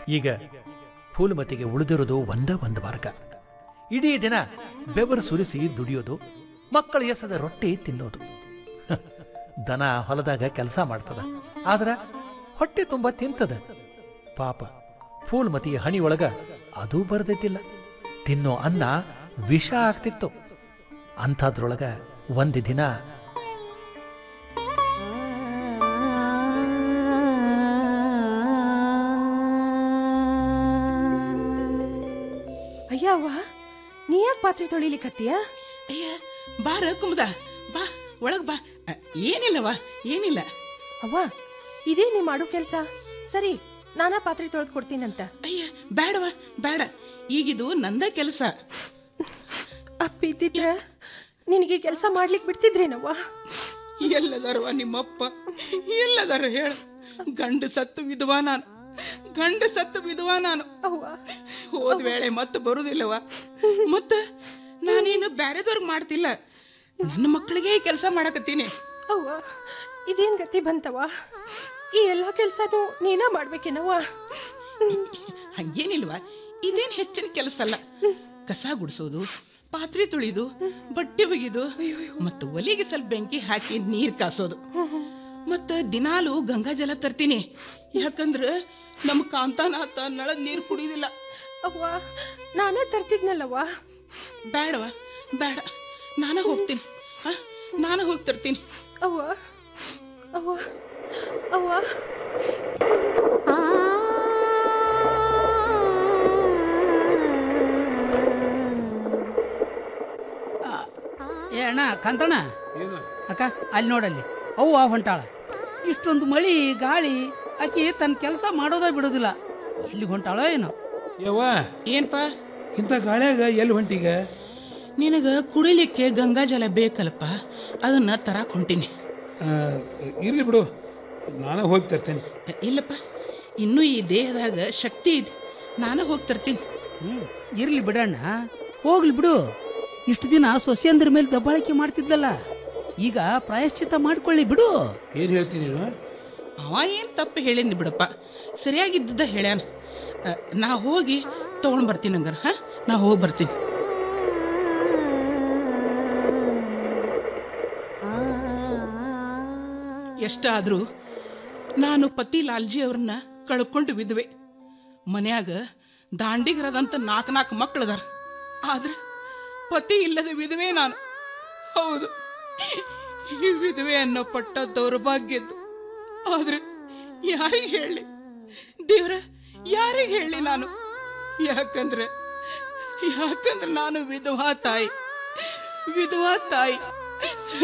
ಈಗ ಫೂಲ್ಮತಿಗೆ ಉಳಿದಿರೋದು ಒಂದ ಒಂದು ಮಾರ್ಗ ಇಡೀ ದಿನ ಬೆವರು ಸುರಿಸಿ ದುಡಿಯೋದು ಮಕ್ಕಳ ಎಸದ ರೊಟ್ಟಿ ತಿನ್ನೋದು ಹ, ದನ ಹೊಲದಾಗ ಕೆಲಸ ಮಾಡ್ತದ ಆದ್ರ ಹೊಟ್ಟೆ ತುಂಬ ತಿಂತದ ಪಾಪ ಫೂಲ್ಮತಿಯ ಹಣಿಯೊಳಗ ಅದೂ ಬರದಿದ್ದಿಲ್ಲ ತಿನ್ನೋ ಅನ್ನ ವಿಷ ಆಗ್ತಿತ್ತು ಅಂಥದ್ರೊಳಗ ಒಂದು ದಿನ ಅಯ್ಯವ್ವ ನೀ ಯಾಕೆ ಪಾತ್ರೆ ತೊಳಿಲಿಕತ್ತೀಯ ಅಯ್ಯ ಬಾರ ಕುಮದ ಬಾ ಒಳಗ್ ಬಾ ಅ, ಏನಿಲ್ಲವಾ ಏನಿಲ್ಲ ಅವ್ವ ಇದೇ ನೀ ಮಾಡೋ ಕೆಲ್ಸ ಸರಿ ನಾನಾ ಪಾತ್ರೆ ತೊಳೆದು ಕೊಡ್ತೀನಂತ ಅಯ್ಯ ಬೇಡವಾ ಬೇಡ ಈಗಿದು ನಂದ ಕೆಲಸ ಅಪ್ಪ ಇದ್ದಿದ್ರ ನಿನಗೆ ಕೆಲಸ ಮಾಡ್ಲಿಕ್ಕೆ ಬಿಡ್ತಿದ್ರೇನವ್ವ ಎಲ್ಲದಾರವ ನಿಮ್ಮಪ್ಪ ಎಲ್ಲದಾರ ಹೇಳ ಗಂಡು ಸತ್ತು ವಿಧವಾ ನಾನು ಗಂಡು ಸತ್ತು ವಿಧವಾ ನಾನು ಅವ್ವ ಹೋದ ವೇಳೆ ಮತ್ತೆ ಬರುದಿಲ್ಲವ ಮತ್ತ ನಾನೇನು ಬ್ಯಾರೆದವ್ರಿಗೆ ಮಾಡ್ತಿಲ್ಲ ನನ್ನ ಮಕ್ಕಳಿಗೆ ಕೆಲಸ ಮಾಡಕತ್ತೀನಿ ಅವ್ವ ಇದೇನ್ ಗತಿ ಬಂತವ್ವ ಈ ಎಲ್ಲಾ ಕೆಲ್ಸನೂ ನೀನ ಮಾಡ್ಬೇಕೇನವ್ವ ಹಂಗೇನಿಲ್ವಾ ಇದೇನ್ ಹೆಚ್ಚಿನ ಕೆಲಸ ಅಲ್ಲ ಕಸ ಗುಡಿಸೋದು ಪಾತ್ರೆ ತೊಳಿದು ಬಟ್ಟೆ ಒಗಿದು ಮತ್ತು ಒಲಿಗೆ ಸ್ವಲ್ಪ ಬೆಂಕಿ ಹಾಕಿ ನೀರ್ ಕಾಸೋದು ಮತ್ತ ದಿನಾಲು ಗಂಗಾ ಜಲ ತರ್ತೀನಿ ಯಾಕಂದ್ರ ನಮ್ಮ ಕಾಂತಾನಾಥ ನಳದ್ ನೀರ್ ಕುಡಿಯೋದಿಲ್ಲ ಅವ್ವ ನಾನೇ ತರ್ತಿದ್ನಲ್ಲವ್ವ ಬೇಡವ ಬೇಡ ನಾನ ಹೋಗ್ತೀನಿ ಆ, ನಾನ ಹೋಗಿ ತರ್ತೀನಿ ಅವ್ವ ಅವ್ವ ಅವ್ವ ಏ ಅಣ್ಣ ಕಾಂತಣ್ಣ ಏನು ಅಕ್ಕ ಅಲ್ಲಿ ನೋಡಲ್ಲಿ ಅವ್ವ ಹೊಂಟಾಳ ಇಷ್ಟೊಂದು ಮಳಿ ಗಾಳಿ ಆಕಿ ತನ್ನ ಕೆಲಸ ಮಾಡೋದ ಬಿಡೋದಿಲ್ಲ ಎಲ್ಲಿ ಹೊಂಟಾಳೋ ಏನೋ ಯವ್ವ ಏನ್ಪಾ ಇಂಥ ಗಾಳ್ಯಾಗ ಎಲ್ಲಿ ಹೊಂಟೀಗ ನಿನಗ ಕುಡಿಲಿಕ್ಕೆ ಗಂಗಾ ಜಲ ಬೇಕಲ್ಲಪ್ಪ ಅದನ್ನ ತರಾಕ್ ಹೊಂಟೀನಿ ಆ, ಇರ್ಲಿ ಬಿಡು ನಾನು ಹೋಗಿ ತರ್ತೇನೆ ಇಲ್ಲಪ್ಪ ಇನ್ನೂ ಈ ದೇಹದಾಗ ಶಕ್ತಿ ಇದೆ ನಾನು ಹೋಗಿ ತರ್ತೀನಿ ಹ್ಞೂ ಇರ್ಲಿ ಬಿಡಣ್ಣ ಹೋಗ್ಲಿ ಬಿಡು ಇಷ್ಟು ದಿನ ಸೊಸೆಯಂದ್ರ ಮೇಲೆ ದಬ್ಬಾಳಿಕೆ ಮಾಡ್ತಿದ್ದಲ್ಲ ಈಗ ಪ್ರಾಯಶ್ಚಿತ್ತ ಮಾಡ್ಕೊಳ್ಳಿ ಬಿಡು ಏನು ಹೇಳ್ತೀನಿ ನೀನು ಅವ ಏನು ತಪ್ಪು ಹೇಳಿನಿ ಬಿಡಪ್ಪ ಸರಿಯಾಗಿದ್ದದ ಹೇಳ್ಯಾನ ಅ, ನಾ ಹೋಗಿ ತೊಗೊಂಡು ಬರ್ತೀನಿ ಹಂಗಾರ ಹಾಂ ನಾ ಹೋಗಿ ಬರ್ತೀನಿ ಎಷ್ಟಾದರೂ ನಾನು ಪತಿ ಲಾಲ್ಜಿ ಅವ್ರನ್ನ ಕಳ್ಕೊಂಡು ಬಿದ್ವೆ ಮನ್ಯಾಗ ದಾಂಡಿಗರದಂತ ನಾಲ್ಕು ನಾಲ್ಕು ಮಕ್ಕಳದಾರ ಆದ್ರೆ ಪತಿ ಇಲ್ಲದ ವಿಧವೆ ನಾನು ಹೌದು ಈ ವಿಧವೆ ಅನ್ನೋ ಪಟ್ಟ ದೌರ್ಭಾಗ್ಯದ್ದು ಆದ್ರೆ ಯಾರಿಗೆ ಹೇಳಿ ದೇವ್ರ ಯಾರಿಗೆ ಹೇಳಿ ನಾನು ಯಾಕಂದ್ರೆ ಯಾಕಂದ್ರೆ ನಾನು ವಿಧವಾ ತಾಯಿ ವಿಧವಾ ತಾಯಿ